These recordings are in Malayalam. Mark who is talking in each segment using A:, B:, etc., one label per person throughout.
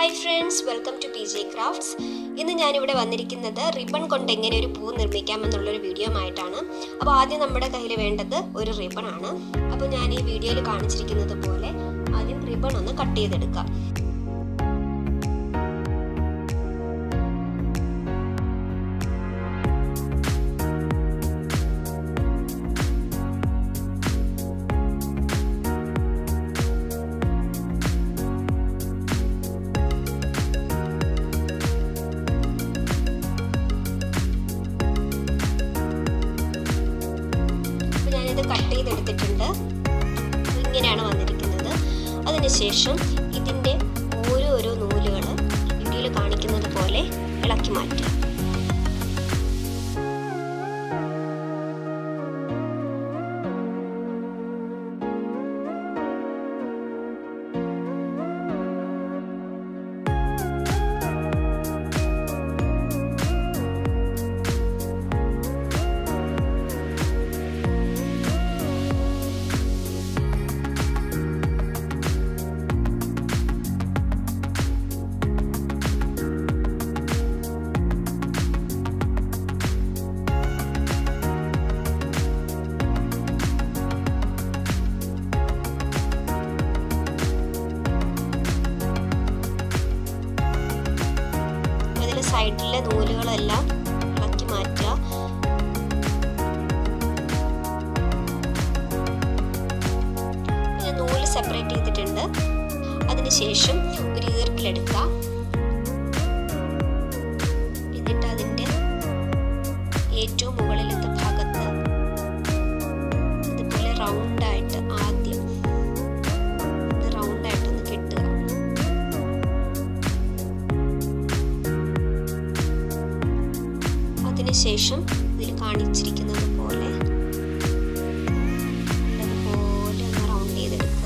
A: hi friends welcome to P J crafts ഇന്ന് ഞാനിവിടെ വന്നിരിക്കുന്നത് റിബൺ കൊണ്ട് എങ്ങനെ ഒരു പൂ നിർമ്മിക്കാമെന്നുള്ളൊരു വീഡിയോ ആയിട്ടാണ് അപ്പോൾ ആദ്യം നമ്മുടെ കയ്യിൽ വേണ്ടത് ഒരു റിബൺ ആണ് അപ്പോൾ ഞാൻ ഈ വീഡിയോയിൽ കാണിച്ചിരിക്കുന്നത് പോലെ ആദ്യം റിബൺ ഒന്ന് കട്ട് ചെയ്തെടുക്കാം അപ്പോൾ ഞാനിത് കട്ട് ചെയ്തെടുത്തിട്ടുണ്ട് ഇങ്ങനെയാണ് വന്നിരിക്കുന്നത് അതിനുശേഷം ഇതിൻ്റെ ഓരോരോ നൂലുകൾ വീഡിയോയിൽ കാണിക്കുന്നത് പോലെ ഇളക്കി മാറ്റുക അതിൽ സൈഡിലെ നൂലുകളെല്ലാം ഇളക്കി മാറ്റുക ഞാൻ നൂല് സെപ്പറേറ്റ് ചെയ്തിട്ടുണ്ട് അതിനുശേഷം ഒരു ഈർക്കിലെടുക്കുക എന്നിട്ട് അതിൻ്റെ ഏറ്റവും മുകളിലത്തെ ഭാഗത്ത് ഇതുപോലെ റൗണ്ടായിട്ട് ആദ്യം റൗണ്ടായിട്ടൊന്ന് കെട്ടുക അതിനുശേഷം ഇതിൽ കാണിച്ചിരിക്കുന്നത് പോലെ അതുപോലെ ഒന്ന് റൗണ്ട് ചെയ്തെടുക്കുക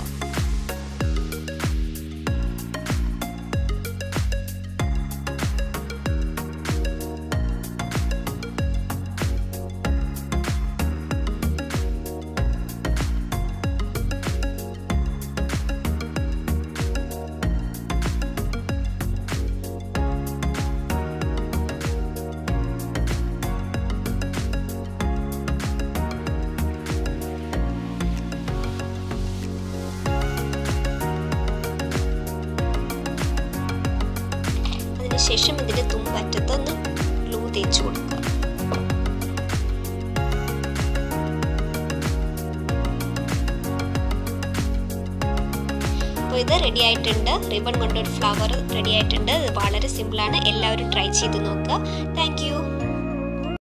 A: അതിനുശേഷം ഇതിന്റെ തുമ്പറ്റത്ത് ഒന്ന് ഗ്ലൂ തേച്ച് കൊടുക്കുക അപ്പോൾ ഇത് റെഡി ആയിട്ടുണ്ട് റിബൺ കൊണ്ടൊരു ഫ്ലവർ റെഡി ആയിട്ടുണ്ട് ഇത് വളരെ സിമ്പിളാണ് എല്ലാവരും ട്രൈ ചെയ്ത് നോക്കുക താങ്ക്